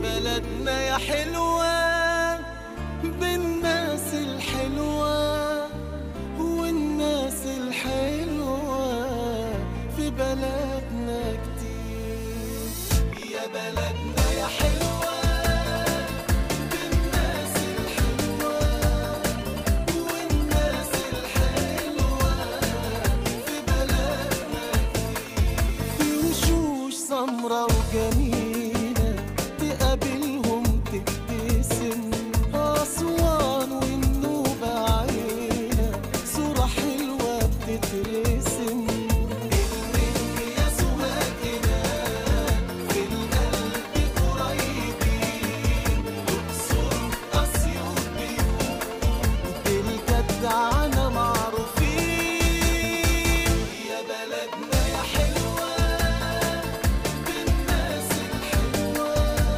بلدنا يا حلوة بالناس الحلوة والناس الحلوة في بلدنا كتير يا بلدنا يا حلوة بالناس الحلوة والناس الحلوة في بلدنا في وشوش سمرة وجميلة تقابلهم تبتسم أسوان والنوبة عيلة صورة حلوة بتترسم الرنج يا سواقنا في القلب قريبين الأقصر أسيوط بيوت بالجدعنة معروفين يا بلدنا يا حلوة بالناس الحلوة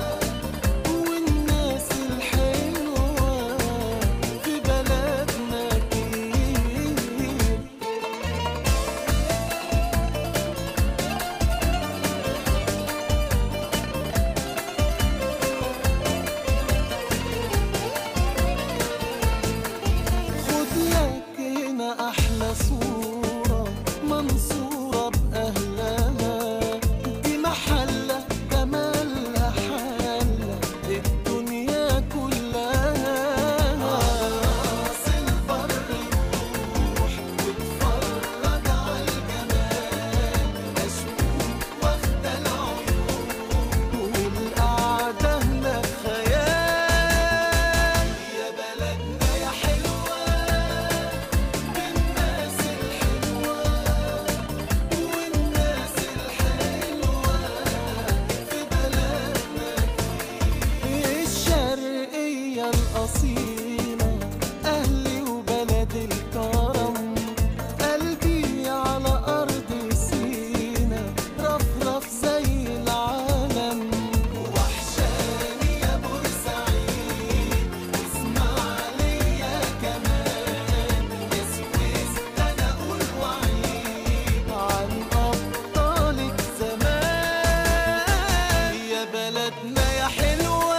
والناس الحلوة في بلدنا كتير خد لك هنا احلى صورة منصورة باهلها دي محلة جمالها حالة الدنيا كلها راس البر روح واتفرج على الجمال اشوف واخدة العيون والقعدة هناك خيال يا بلدنا يا حلوة بالناس الحلوة والناس الحلوة في بلدنا الشرقية الأصيلة أهلي وبلد الكرم قلبي على أرض سينا رفرف زي العالم وحشاني يا بورسعيد واسماعيلية كمان يا سويس ده أنا أقول وعيد عن أبطالك زمان يا بلدنا يا حلوة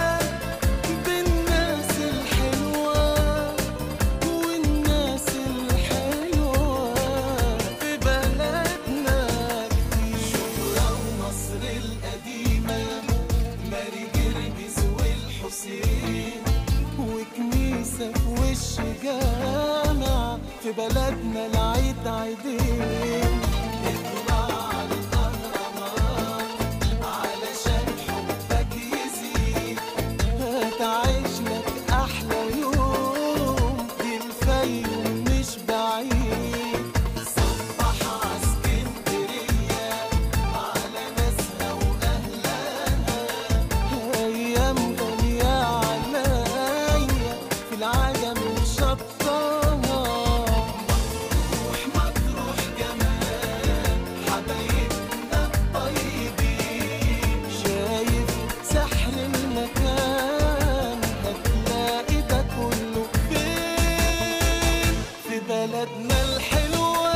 بالناس الحلوة والناس الحلوة في بلدنا كتير شبرا ومصر القديمة ماري جرجس والحسين وكنيسة في وش جامع في بلدنا العيد عيدين اطلع على الأهرامات علشان حبك يزيد هتعيش لك احلى يوم دي الفيوم مش بعيد صبح عاسكندرية على ناسها واهلها ايام غالية عليا في العجم وشطها مطروح مطروح جمال حبايبنا الطيبين شايف سحر المكان هتلاقي ده كله فين في بلدنا الحلوة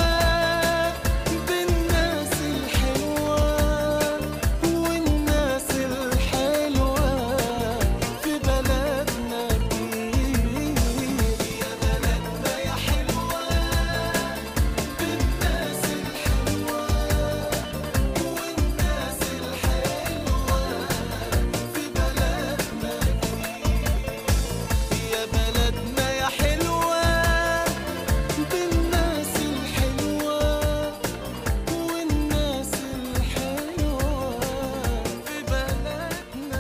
بالناس الحلوة والناس الحلوة في بلدنا كتير يا بلدنا يا حلوة بالناس الحلوة والناس الحلوة في بلدنا يا بلدنا يا حلوة بالناس الحلوة والناس الحلوة في بلدنا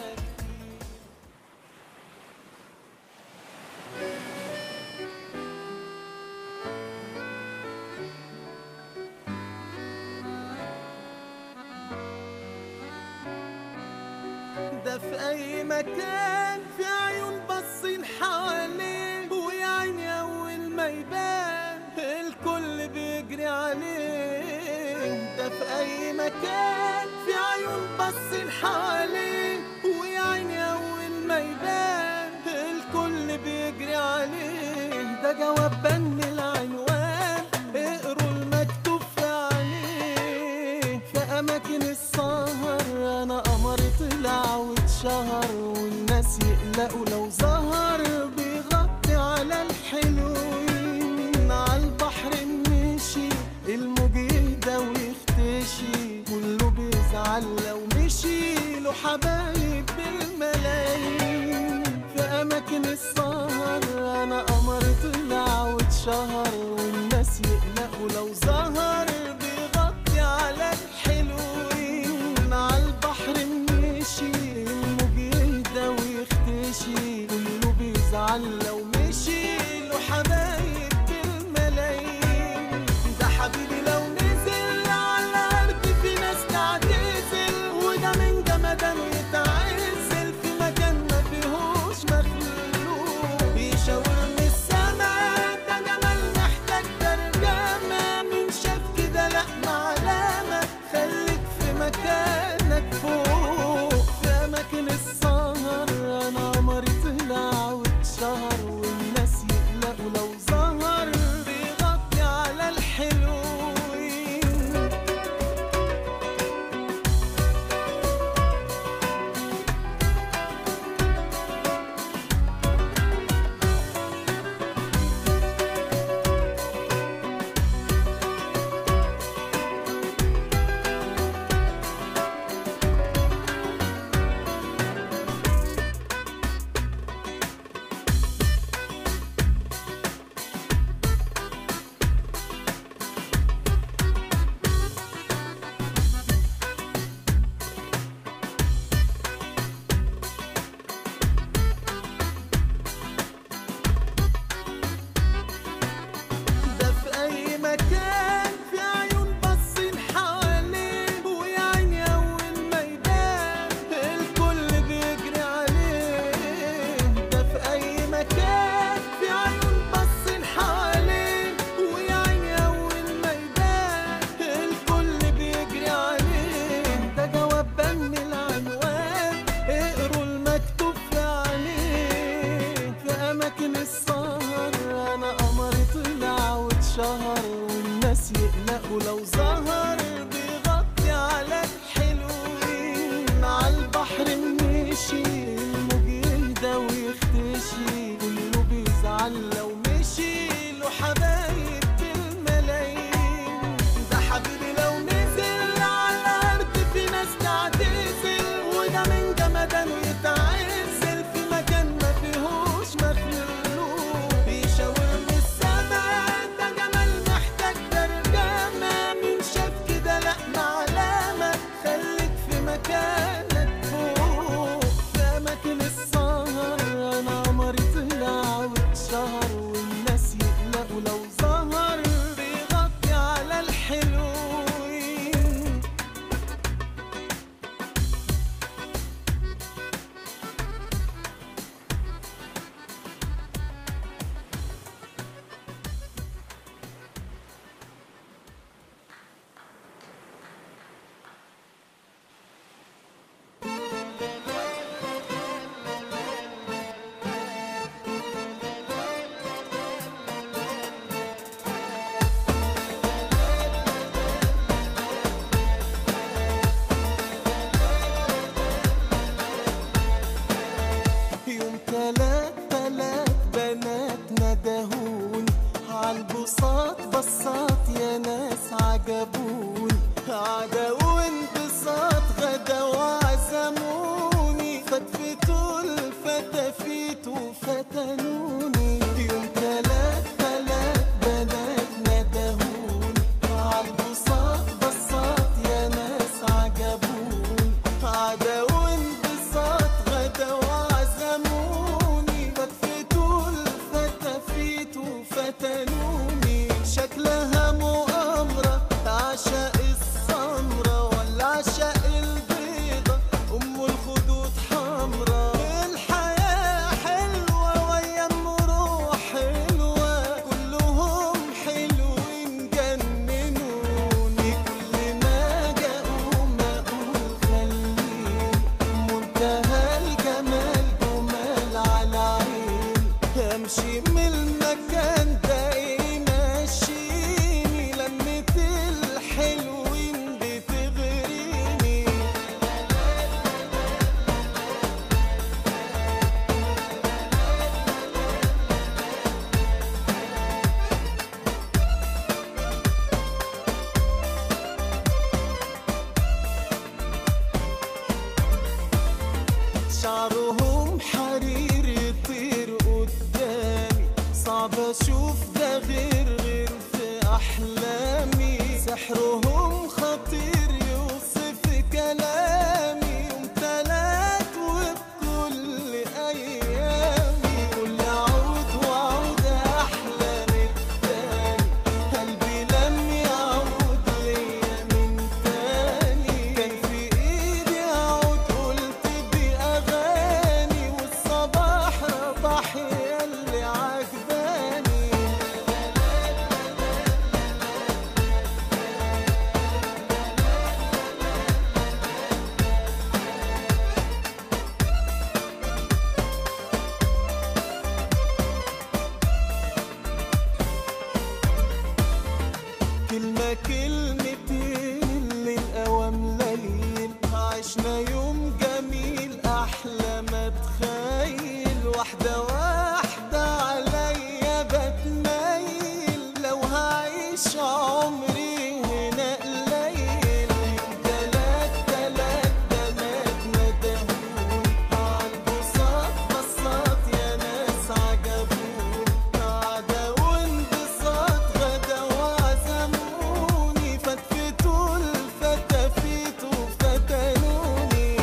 ده في اي مكان في عيون باصين حواليه ويا عيني اول ما يبان الكل بيجري عليه ده في اي مكان في عيون باصين حواليه ويا عيني اول ما يبان الكل بيجري عليه ده جواب بن العنوان اقروا المكتوب في عليه في اماكن السهر انا قمر طلع واتشاف واتشهر والناس يقلقوا لو ظهر بيغطي على الحلوين مع البحر مشي الموج يهدى ويختشي كله بيزعل لو مشي له حبايب بالملايين ده حبيبي لو نزل على الارض في ناس تعتزل وده من جمدانه يتعزل في مكان ما فيهوش مخلوق بيشاور من السما ده جمال محتاج ترجمة من شاف كده لا معلمة خليك في مكانك فوق في أماكن السهر أنا قمري طلع واتشهر والناس يقلقوا لو ظهر بيغطي على الحلوين ده في أي مكان في عيون باصين حواليه ويا عيني أول ما يبان الكل بيجري عليه ده في أي مكان في عيون باصين حواليه ويا عيني أول ما يبان الكل بيجري عليه ده جواب بن العنوان اقروا المكتوب في عليه في أماكن السهر أنا قمري طلع واتشهر والناس يقلقوا لو ظهر بيغطي على الحلوين مع البحر مشي الموج يهدى ويختشي كله بيزعل لو مشي له حبايب بالملايين ده حبيبي لو نزل على الأرض في ناس تعتزل وده من جمدانه يتعزل في مكان ما فيهوش مخلوق بيشاور من السما ده جمال محتاج ترجمة من شاف كده لا معلمة خليك في مكانك فوق في أماكن السهر أنا قمري طلع واتشهر والناس يقلقوا لو ظهر بيغطي على الحلوين يوم تلات تلات بنات ندهون عالبساط بساط يا ناس عجبون عدا وانبساط غدا وعزموني فتفتوا الفتافيت وفتنوني يوم تلات تلات بنات ندهون عالبساط بساط يا ناس عجبون عدا وانبساط غدا وعزموني فتفتوا الفتافيت وفتنوني شكلها مؤامرة عشاء السمرة ولا عشاء البيضة أم الخدود حمرا الحياة حلوة ويا روح حلوة كلهم حلوين جننوني كل ما جاءوا ما أقول خليني منتهى الجمال جمال على عين امشي من المكان ده بشوف ده غير غير في أحلامي سحرهم خطير يوصف كلامي يوم تلات وبكل أيامي كل عود وعود أحلى من التاني قلبي لم يعود ليا من تاني كان في إيدي أعود قلت بأغاني والصباح رباح ياللي عجباني كلمة كلمتين اللي الأوام ليل عشنا يوم جميل أحلى ما تخيل واحدة واحدة عليا بتميل لو هعيش عمري هنا قليل تلات تلات تلات ندهوني عالبساط بساط يا ناس عجبوني قعدة وانبساط غدا وعزموني فتفتوا الفتافيت وفتنوني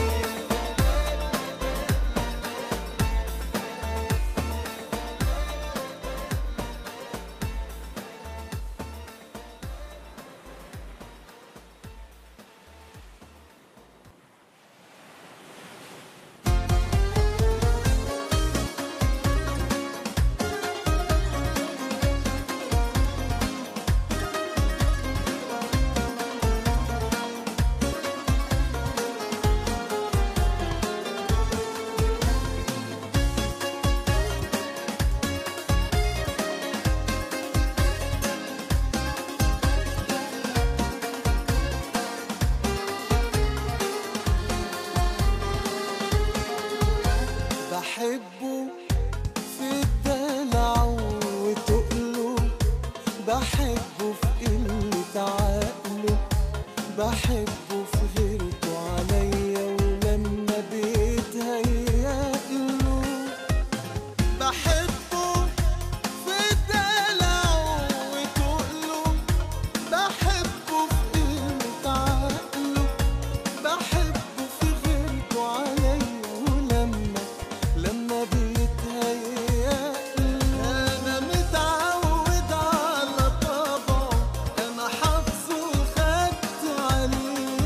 بحبه في الدلع وتقله بحبه في قلة عقله بحبه في غيرته عليا ولما بيتهيأله بحبه في الدلع وتقله بحبه في قلة عقله بحبه في غيرته عليا ولما لما بيتهيأ أنا متعود على طبعه أنا حافظه وخدت عليه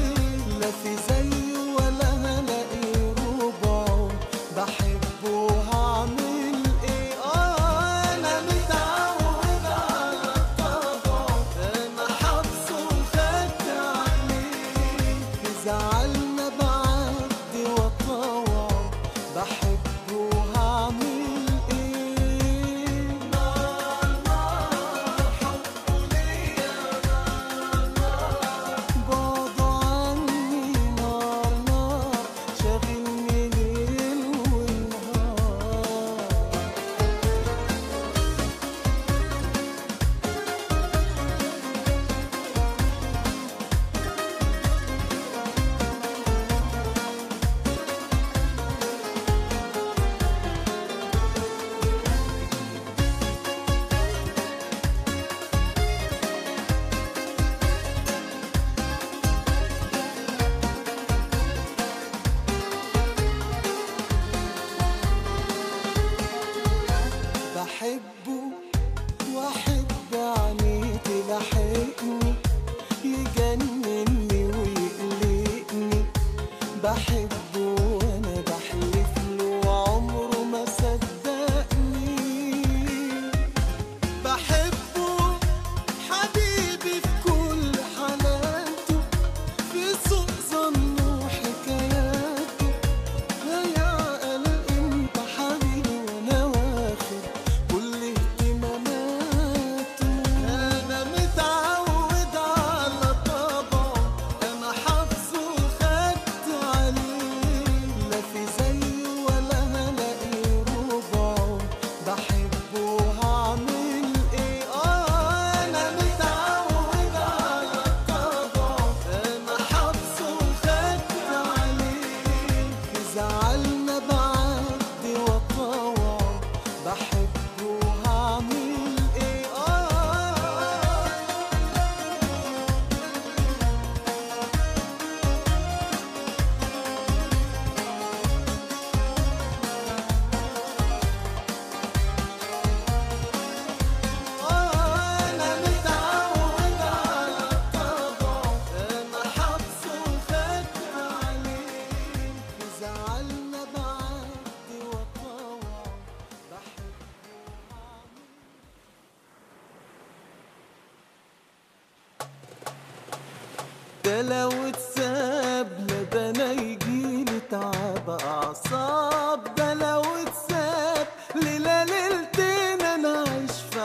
ده لو اتساب لا ده انا يجيلي تعب اعصاب ده لو اتساب ليلة ليلتين انا عايش في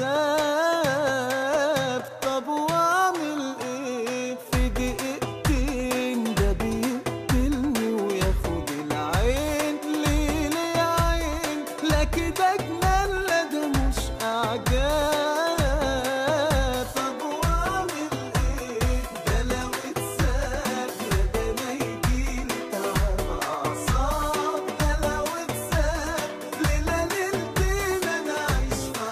عذاب طب واعمل ايه في دقيقتين ده بيقتلني وياخد العين ليه ليه يا عين لا كده جنان لا ده مش اعجاب طب واعمل ايه ده لو اتساب لا ده انا يجيلي تعب اعصاب ده لو اتساب ليلة ليلتين انا عايش في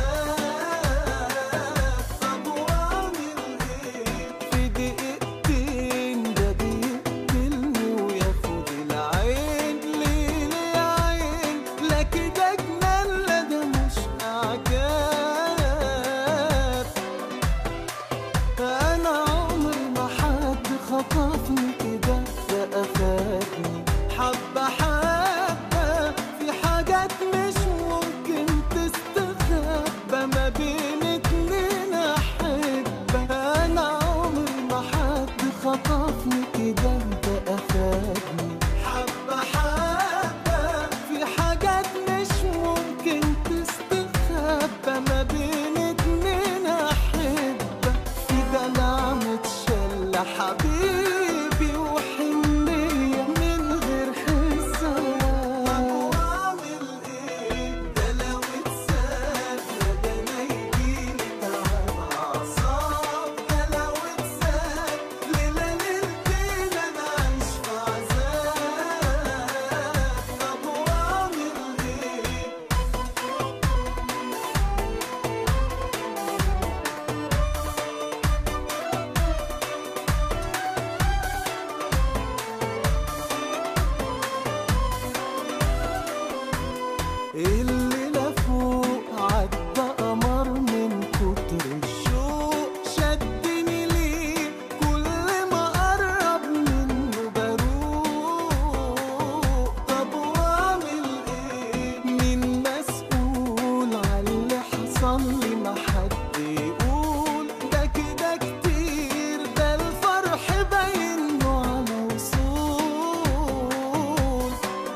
عذاب طب واعمل ايه في دقيقتين ده بيقتلني وياخد العين ليه ليه يا عين لا كده جنان لا ده مش اعجاب انا عمري ما حد خطفني كده ده اخدني حبه حبه في حاجات مش ممكن تستخبى ما بين اتنين احبه انا عمري ما حد خطفني كده ده اخدني حبه حبه في حاجات مش ممكن تستخبى ما بين اتنين احبه في دلع متشل حبيبي وحنية من غير حساب واعمل ايه ده لو اتساب لا ده انا يجيلي تعب اعصاب ده لو اتساب ليلة ليلتين انا عايش في عذاب طب واعمل ايه الليلة فوق عدى قمر من كتر الشوق شدني ليه كل ما قرب منه بروق طب واعمل ايه مين مسؤول على اللي حصل لي ما حد يقول ده كده كتير ده الفرح باين له على وصول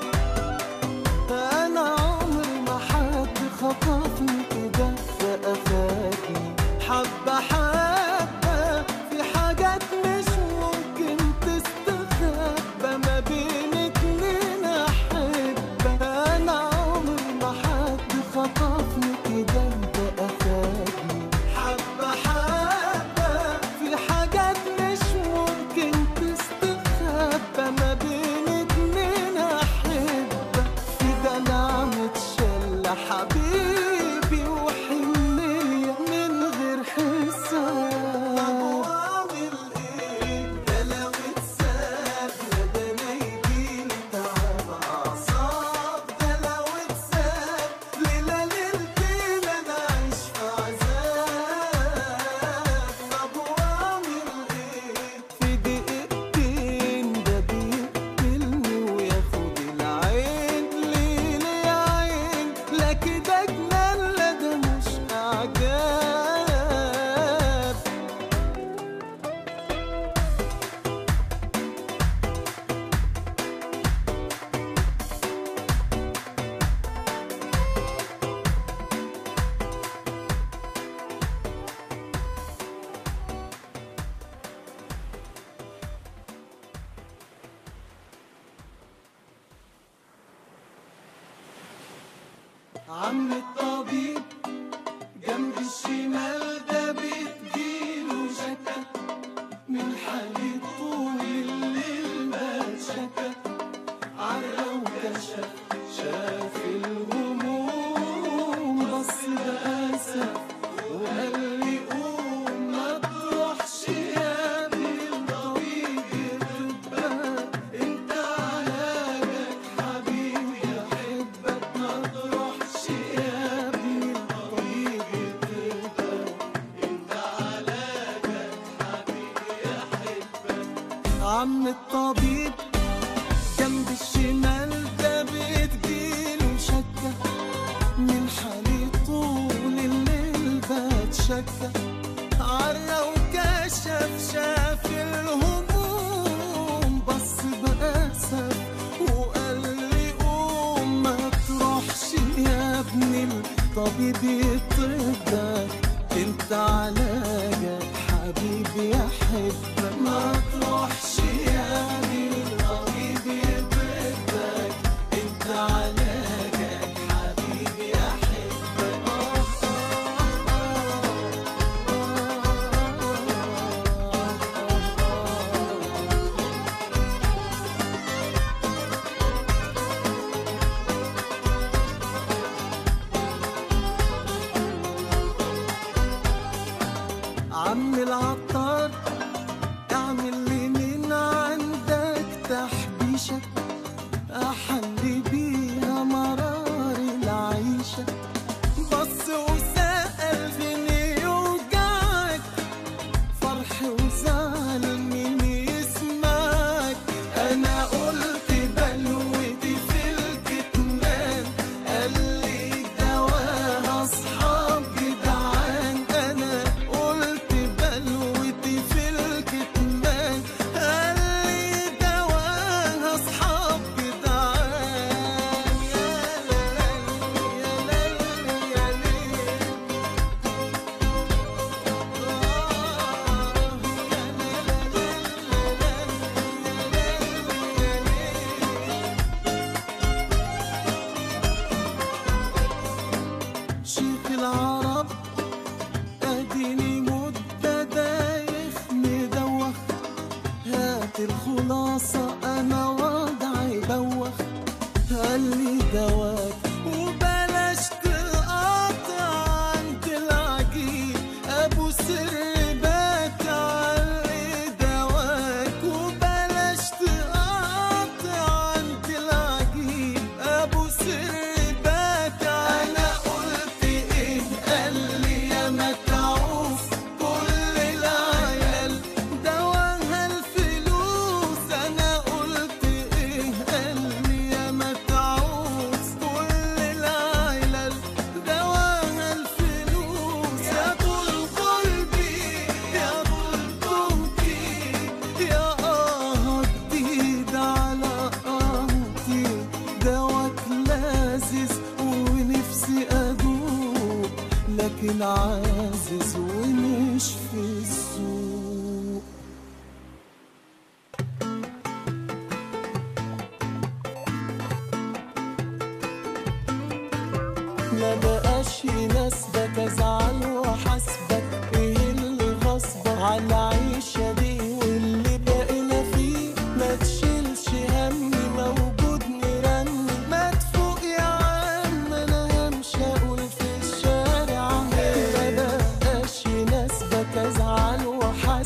انا عمري ما حد خطفني كده ده اخدني حبه حبه في حاجات مش ممكن تستخبى ما بين اتنين احبه انا عمري ما حد خطفني كده ده اخدني حبه حبه في حاجات مش ممكن تستخبى ما بين اتنين احبه في دلع متشل حبيبي وحنية من غير حساب طب واعمل ايه ده لو اتساب لا ده انا يجيلي تعب اعصاب ده لو اتساب ليلة ليلتين انا عايش في عذاب طب واعمل ايه في دقيقتين ده بيقتلني وياخد العين ليه ليه يا عين لا كده جنان لا ده مش اعجاب عم الطبيب جنب الشمال ده بتجيله شكا من حالي طول الليل ما شكا عرى وكشف شاف الهموم بص بأسف وقال لي قوم ما تروحش يا ابني الطبيب يطبك انت علاجك حبيبي يحبك ما تروحش يا ابني الطبيب يطبك انت علاجك حبيبي يحبك عم الطبيب جنب الشمال ده بتجيله شكة من حالي طول الليل بتشكى عرى وكشف شاف شاف الهموم بص بأسف وقال لي قوم ما تروحش يا ابني الطبيب يطردك انت علاجك حبيبي احبك ما تروحش يا ابني الطبيب يطردك انت علاجك حبيبي احبك عم العطار اعمل لي من عندك تحبيشة احلي بيها مرار العيشة بص وسأل فيني يوجعك فرح وزعل مين يسمعك انا قلت بلوتي في الكتمان قال لي دواها اصحاب جدعان انا قلت بلوتي في الكتمان قال لي دواها اصحاب جدعان يا ليل يا ليل يا ليل شيخ العرب اديني مدة دايخ مدوخ هات الخلاصة انا وضعي بوخ قال لي دواك وبلاش تقاطع عند العجيب ابو سر بات علي دواك وبلاش تقاطع عند العجيب ابو سر بات انا قلت ايه قال لي يا متعوف كل العيال دواها الفلوس انا قلت ايه قال لي يا متعوف كل العيال دواها الفلوس يا طول قلبي يا طول طهتي يا اه جديد على قهوتي دواك لازز ونفسي ادوق لكن عازز ومش في السوق ما بقاش يناسبك ازعل واحاسبك ايه اللي غصبك على العيشة دي واللي بقينا فيه ما تشيلش همي موجود نرني ما تفوق يا عم انا همشي اقول في الشارع ما بقاش يناسبك ازعل واحاسبك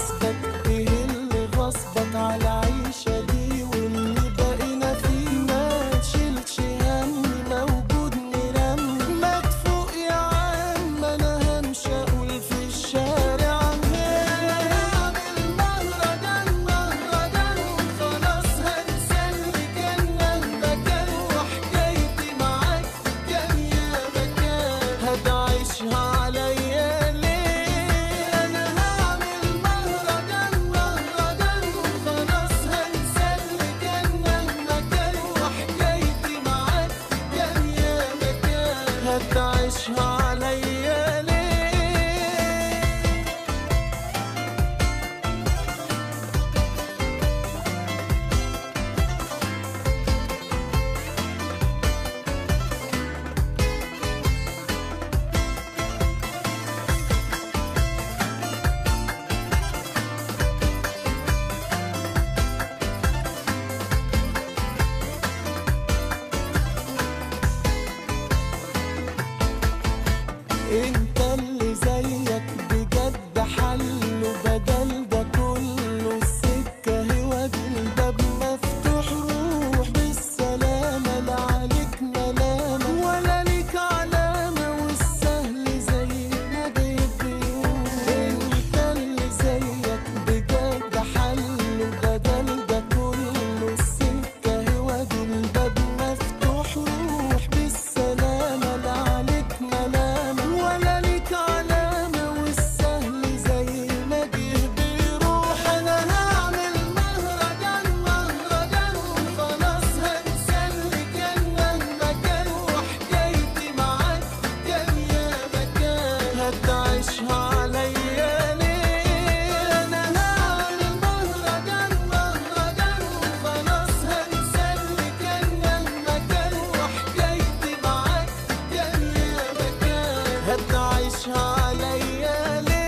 هتعيشها عليا ليه انا هعمل مهرجان مهرجان وخلاص هنسى اللي كان مهما كان وحكايتي معاك كان يا مكان هتعيشها عليا ليه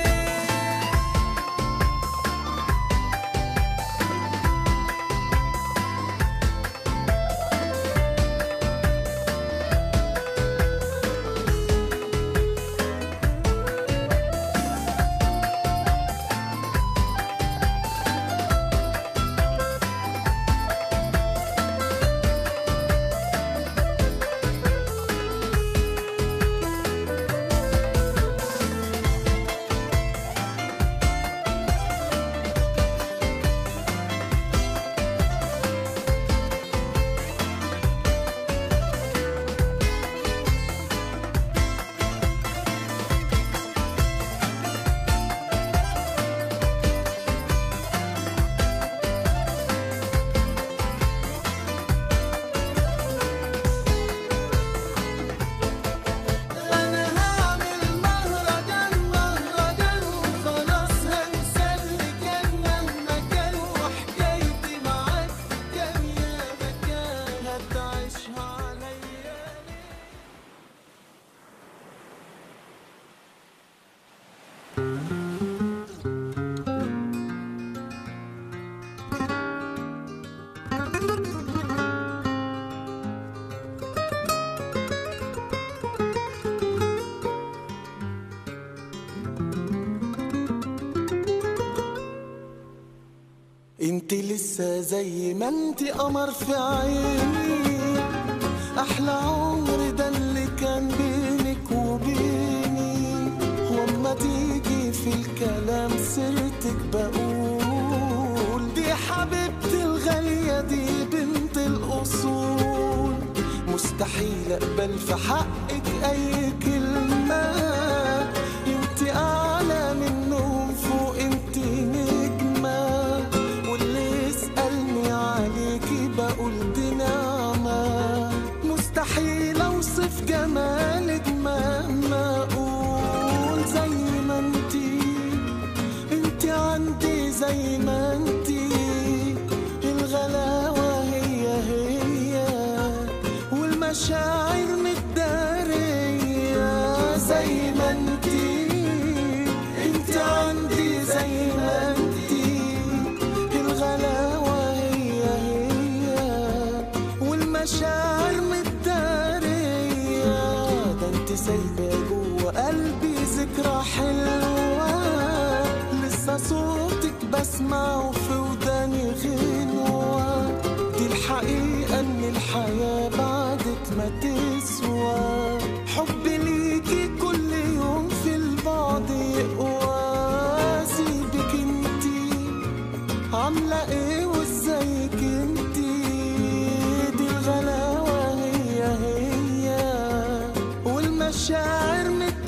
أنا هعمل مهرجان مهرجان وخلاص هنسى اللي كان مهما كان وحكايتي معاك كان يا مكان هتعيشها عليا انت لسه زي ما انت قمر في عيني احلى عمر ده اللي كان بينك وبيني واما تيجي في الكلام سيرتك بقول دي حبيبتي الغالية دي بنت الاصول مستحيل اقبل في حقك اي كلمة انت اعلى منهم فوق انت نجمة واللي يسألني عليكي بقول دي نعمة مستحيل اوصف جمالك مهما اقول زي ما انتي انت عندي زي ما انتي الغلاوة هي هي والمشاعر متدارية زي ما انتي انت عندي زي ما انتي الغلاوة هي هي والمشاعر متدارية ده انت سايبة جوه قلبي ذكرى حلوة لسه صوتك بسمعه في وداني غنوة دي الحقيقة ان الحياة بعدك ما تسوى حبي ليكي كل يوم في البعد يقوى سيبك انتي عاملة ايه وازيك انتي دي الغلاوة هي هي والمشاعر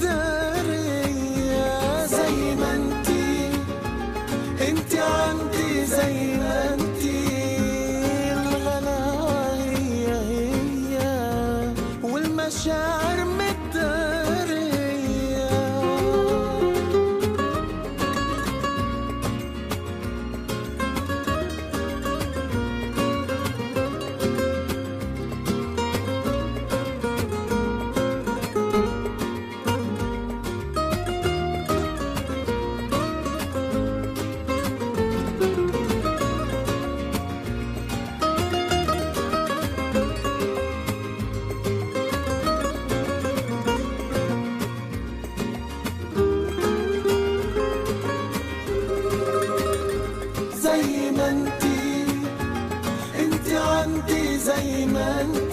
متدارية زي ما انتي انتي عندي زي ما انتي الغلاوة هي هي والمشاعر متدارية زي ما انتي انتي عندي زي ما انتي